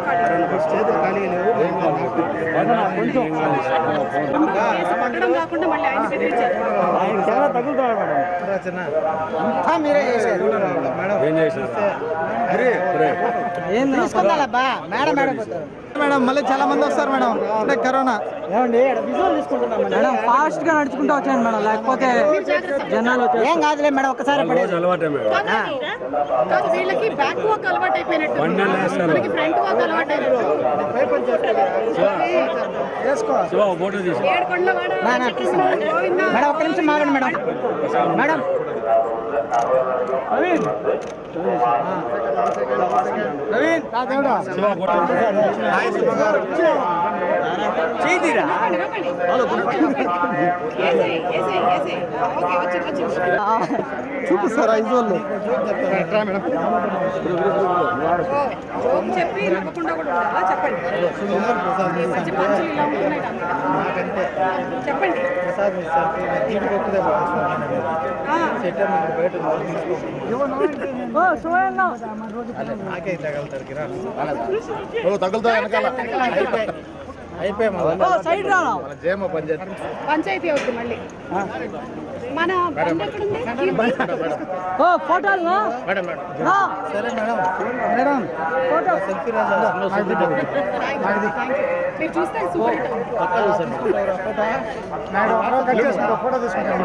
చేతులు ఖాళీ లేవు కేసు కొట్టడం కాకుండా మళ్ళీ ఆయన బెదిరించారు రచన అంతా మీరే చేశారు మేడం ఏం చేశారు తీసుకుందాలబ్బా మేడం మేడం మేడం మళ్ళీ చాలా మంది వస్తారు మేడం అంటే కరోనా ఏమండి విజువల్ తీసుకుంటున్నాం మేడం ఫాస్ట్ గా నడుచుకుంటూ వచ్చాను మేడం లేకపోతే జనాలు వచ్చారు ఏం కాదులే మేడం ఒకసారి రోజు అలవాటే మేడం కాదు కాదు వీళ్ళకి బ్యాక్ వాక్ అలవాటు అయిపోయినట్టు బండిలు వేస్తారు. మనకి ఫ్రంట్ వాక్ అలవాటు అయినట్టు చేసుకో శివ ఒక ఫోటో తీసి ఏడుకొండల వాడ నా, నా, తీసుకుంటా. గోవిందా. మేడం ఒక్క నిమిషం ఆగండి madam madam Naveen Shiva photo చేతిరా నిలబడి. ఏసేయ్, ఏసేయ్, ఏసేయ్. ఓకే, వచ్చింది, వచ్చింది. చూపిస్తారా ఇజోళ్ళు ఓ, జోక్ చెప్పి నవ్వకుండా కూడా ఉండాలా చెప్పండి ఈ మధ్య పంచులు ఇలా ఉంటున్నాయి నాకు. చెప్పండి ఆ, నాకే తగలుతారు కిరాణా తగులుతా వెనకాల అయిపోయాం సైడ్ రానా జేమ పంచాయతీ పంచాయతీ అవుతుంది మళ్ళీ మన బండి ఎక్కడుంది ఓ ఫోటోలు నా? మేడం మేడం నా? సరే madam madam photo selfie Raja మీరు చూస్తే సూపర్ హిట్ అవుతుంది. మేడం ఫోటో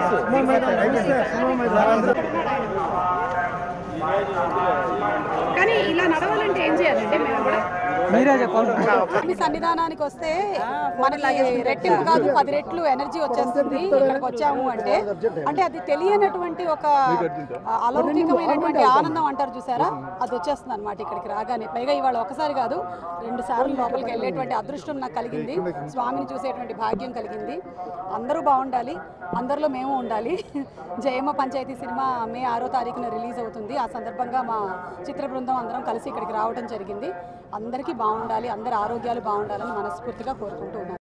కానీ ఇలా నడవాలంటే ఏం చేయాలంటే మేము కూడా మీరే చెప్పండి స్వామి సన్నిధానానికి వస్తే మనకి రెట్టింపు కాదు పది రెట్లు ఎనర్జీ వచ్చేస్తుంది ఇక్కడికి వచ్చాము అంటే అంటే అది తెలియనటువంటి ఒక ఆ, అలౌకికమైనటువంటి ఆనందం అంటారు చూసారా అది వచ్చేస్తుంది అనమాట ఇక్కడికి రాగానే పైగా ఇవాళ ఒకసారి కాదు రెండు సార్లు లోపలికి వెళ్ళేటువంటి అదృష్టం నాకు కలిగింది స్వామిని చూసేటువంటి భాగ్యం కలిగింది అందరూ బాగుండాలి అందరిలో మేము ఉండాలి జయమ్మ పంచాయతీ సినిమా మే ఆరో తారీఖున రిలీజ్ అవుతుంది ఆ సందర్భంగా మా చిత్ర బృందం అందరం కలిసి ఇక్కడికి రావడం జరిగింది అందరికీ బాగుండాలి అందరి ఆరోగ్యాలు బాగుండాలని మనస్ఫూర్తిగా కోరుకుంటూ ఉన్నాను